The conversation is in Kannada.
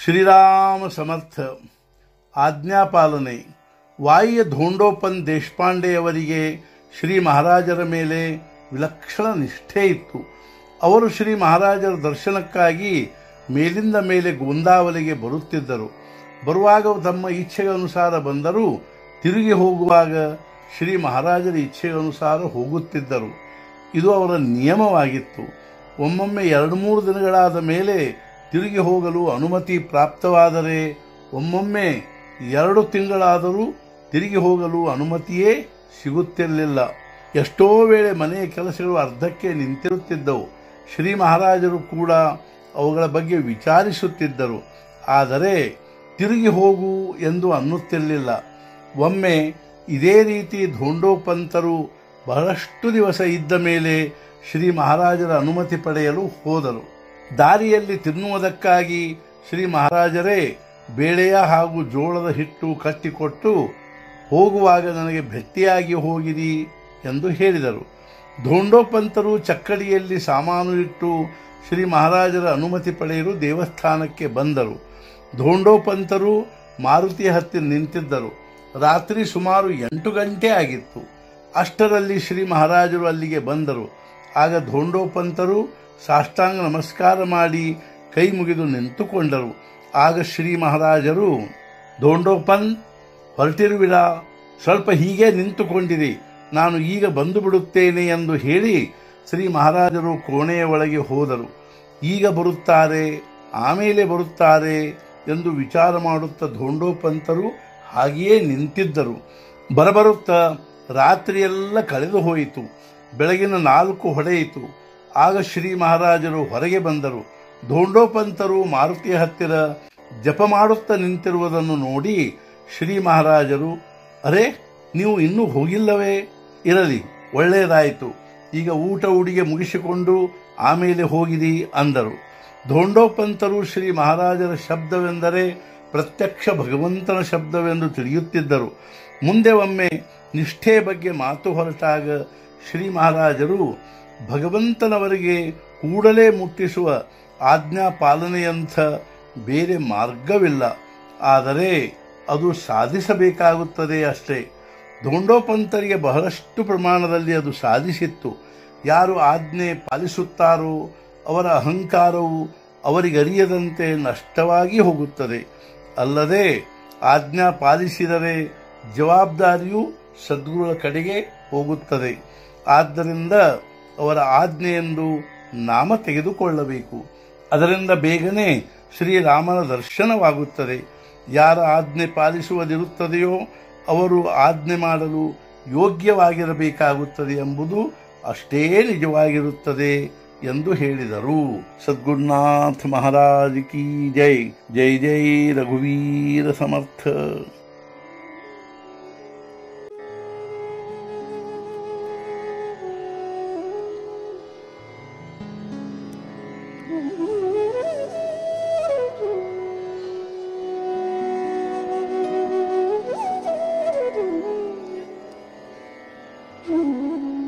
ಶ್ರೀರಾಮ ಸಮರ್ಥ ಆಜ್ಞಾಪಾಲನೆ ವಾಯಿಯ ಧೋಂಡೋಪನ್ ದೇಶಪಾಂಡೆಯವರಿಗೆ ಶ್ರೀ ಮಹಾರಾಜರ ಮೇಲೆ ವಿಲಕ್ಷಣ ನಿಷ್ಠೆ ಇತ್ತು ಅವರು ಶ್ರೀ ಮಹಾರಾಜರ ದರ್ಶನಕ್ಕಾಗಿ ಮೇಲಿಂದ ಮೇಲೆ ಗೋಂದಾವಲಿಗೆ ಬರುತ್ತಿದ್ದರು ಬರುವಾಗ ತಮ್ಮ ಇಚ್ಛೆಗನುಸಾರ ಬಂದರೂ ತಿರುಗಿ ಹೋಗುವಾಗ ಶ್ರೀ ಮಹಾರಾಜರ ಇಚ್ಛೆಗನುಸಾರ ಹೋಗುತ್ತಿದ್ದರು ಇದು ಅವರ ನಿಯಮವಾಗಿತ್ತು ಒಮ್ಮೊಮ್ಮೆ ಎರಡು ಮೂರು ದಿನಗಳಾದ ಮೇಲೆ ತಿರುಗಿ ಹೋಗಲು ಅನುಮತಿ ಪ್ರಾಪ್ತವಾದರೆ ಒಮ್ಮೊಮ್ಮೆ ಎರಡು ತಿಂಗಳಾದರೂ ತಿರುಗಿ ಹೋಗಲು ಅನುಮತಿಯೇ ಸಿಗುತ್ತಿರಲಿಲ್ಲ ಎಷ್ಟೋ ವೇಳೆ ಮನೆಯ ಕೆಲಸಗಳು ಅರ್ಧಕ್ಕೆ ನಿಂತಿರುತ್ತಿದ್ದವು ಶ್ರೀ ಮಹಾರಾಜರು ಕೂಡ ಅವುಗಳ ಬಗ್ಗೆ ವಿಚಾರಿಸುತ್ತಿದ್ದರು ಆದರೆ ತಿರುಗಿ ಹೋಗು ಎಂದು ಅನ್ನುತ್ತಿರಲಿಲ್ಲ ಒಮ್ಮೆ ಇದೇ ರೀತಿ ಧೋಂಡೋಪಂತರು ಬಹಳಷ್ಟು ದಿವಸ ಇದ್ದ ಮೇಲೆ ಶ್ರೀ ಮಹಾರಾಜರ ಅನುಮತಿ ಪಡೆಯಲು ಹೋದರು ದಾರಿಯಲ್ಲಿ ತಿನ್ನುವುದಕ್ಕಾಗಿ ಶ್ರೀ ಮಹಾರಾಜರೇ ಬೇಳೆಯ ಹಾಗೂ ಜೋಳದ ಹಿಟ್ಟು ಕಟ್ಟಿಕೊಟ್ಟು ಹೋಗುವಾಗ ನನಗೆ ಭೆಟ್ಟಿಯಾಗಿ ಹೋಗಿರಿ ಎಂದು ಹೇಳಿದರು ಧೋಂಡೋಪಂತರು ಚಕ್ಕಡಿಯಲ್ಲಿ ಸಾಮಾನು ಇಟ್ಟು ಶ್ರೀ ಮಹಾರಾಜರ ಅನುಮತಿ ಪಡೆಯಲು ದೇವಸ್ಥಾನಕ್ಕೆ ಬಂದರು ಧೋಂಡೋಪಂತರು ಮಾರುತಿಯ ಹತ್ತಿರ ನಿಂತಿದ್ದರು ರಾತ್ರಿ ಸುಮಾರು ಎಂಟು ಗಂಟೆ ಆಗಿತ್ತು ಅಷ್ಟರಲ್ಲಿ ಶ್ರೀ ಮಹಾರಾಜರು ಅಲ್ಲಿಗೆ ಬಂದರು ಆಗ ಧೋಂಡೋಪಂತರು ಸಾಷ್ಟಾಂಗ ನಮಸ್ಕಾರ ಮಾಡಿ ಕೈ ಮುಗಿದು ನಿಂತುಕೊಂಡರು ಆಗ ಶ್ರೀ ಮಹಾರಾಜರು ಧೋಂಡೋಪನ್ ಹೊರಟಿರುವಿರ ಸ್ವಲ್ಪ ಹೀಗೆ ನಿಂತುಕೊಂಡಿರಿ ನಾನು ಈಗ ಬಂದು ಬಿಡುತ್ತೇನೆ ಎಂದು ಹೇಳಿ ಶ್ರೀ ಮಹಾರಾಜರು ಕೋಣೆಯ ಒಳಗೆ ಹೋದರು ಈಗ ಬರುತ್ತಾರೆ ಆಮೇಲೆ ಬರುತ್ತಾರೆ ಎಂದು ವಿಚಾರ ಮಾಡುತ್ತಾ ಧೋಂಡೋಪಂತರು ಹಾಗೆಯೇ ನಿಂತಿದ್ದರು ಬರಬರುತ್ತಾ ರಾತ್ರಿಯೆಲ್ಲ ಕಳೆದು ಹೋಯಿತು ಬೆಳಗಿನ ನಾಲ್ಕು ಹೊಡೆಯಿತು ಆಗ ಶ್ರೀ ಮಹಾರಾಜರು ಹೊರಗೆ ಬಂದರು ಧೋಂಡೋಪಂತರು ಮಾರುತಿಯ ಹತ್ತಿರ ಜಪ ಮಾಡುತ್ತಾ ನಿಂತಿರುವುದನ್ನು ನೋಡಿ ಶ್ರೀ ಮಹಾರಾಜರು ಅರೆ ನೀವು ಇನ್ನೂ ಹೋಗಿಲ್ಲವೇ ಇರಲಿ ಒಳ್ಳೆಯದಾಯಿತು ಈಗ ಊಟ ಉಡಿಗೆ ಮುಗಿಸಿಕೊಂಡು ಆಮೇಲೆ ಹೋಗಿರಿ ಅಂದರು ಧೋಂಡೋಪಂತರು ಶ್ರೀ ಮಹಾರಾಜರ ಶಬ್ದವೆಂದರೆ ಪ್ರತ್ಯಕ್ಷ ಭಗವಂತನ ಶಬ್ದವೆಂದು ತಿಳಿಯುತ್ತಿದ್ದರು ಮುಂದೆ ಒಮ್ಮೆ ನಿಷ್ಠೆ ಬಗ್ಗೆ ಮಾತು ಹೊರಟಾಗ ಶ್ರೀ ಮಹಾರಾಜರು ಭಗವಂತನವರಿಗೆ ಕೂಡಲೇ ಮುಟ್ಟಿಸುವ ಆಜ್ಞಾ ಪಾಲನೆಯಂಥ ಬೇರೆ ಮಾರ್ಗವಿಲ್ಲ ಆದರೆ ಅದು ಸಾಧಿಸಬೇಕಾಗುತ್ತದೆ ಅಷ್ಟೇ ಧೋಂಡೋಪಂತರಿಗೆ ಬಹಳಷ್ಟು ಪ್ರಮಾಣದಲ್ಲಿ ಅದು ಸಾಧಿಸಿತ್ತು ಯಾರು ಆಜ್ಞೆ ಪಾಲಿಸುತ್ತಾರೋ ಅವರ ಅಹಂಕಾರವು ಅವರಿಗರಿಯದಂತೆ ನಷ್ಟವಾಗಿ ಹೋಗುತ್ತದೆ ಅಲ್ಲದೆ ಆಜ್ಞಾ ಪಾಲಿಸಿದರೆ ಜವಾಬ್ದಾರಿಯು ಸದ್ಗುರುಗಳ ಕಡೆಗೆ ಹೋಗುತ್ತದೆ ಆದ್ದರಿಂದ ಅವರ ಆಜ್ಞೆಯೆಂದು ನಾಮ ತೆಗೆದುಕೊಳ್ಳಬೇಕು ಅದರಿಂದ ಬೇಗನೆ ಶ್ರೀರಾಮನ ದರ್ಶನವಾಗುತ್ತದೆ ಯಾರ ಆಜ್ಞೆ ಪಾಲಿಸುವುದಿರುತ್ತದೆಯೋ ಅವರು ಆಜ್ಞೆ ಮಾಡಲು ಯೋಗ್ಯವಾಗಿರಬೇಕಾಗುತ್ತದೆ ಎಂಬುದು ಅಷ್ಟೇ ನಿಜವಾಗಿರುತ್ತದೆ ಎಂದು ಹೇಳಿದರು ಸದ್ಗುರುನಾಥ ಮಹಾರಾಜ್ ಕಿ ಜೈ ಜೈ ಜೈ ರಘುವೀರ ಸಮರ್ಥ Mm-hmm.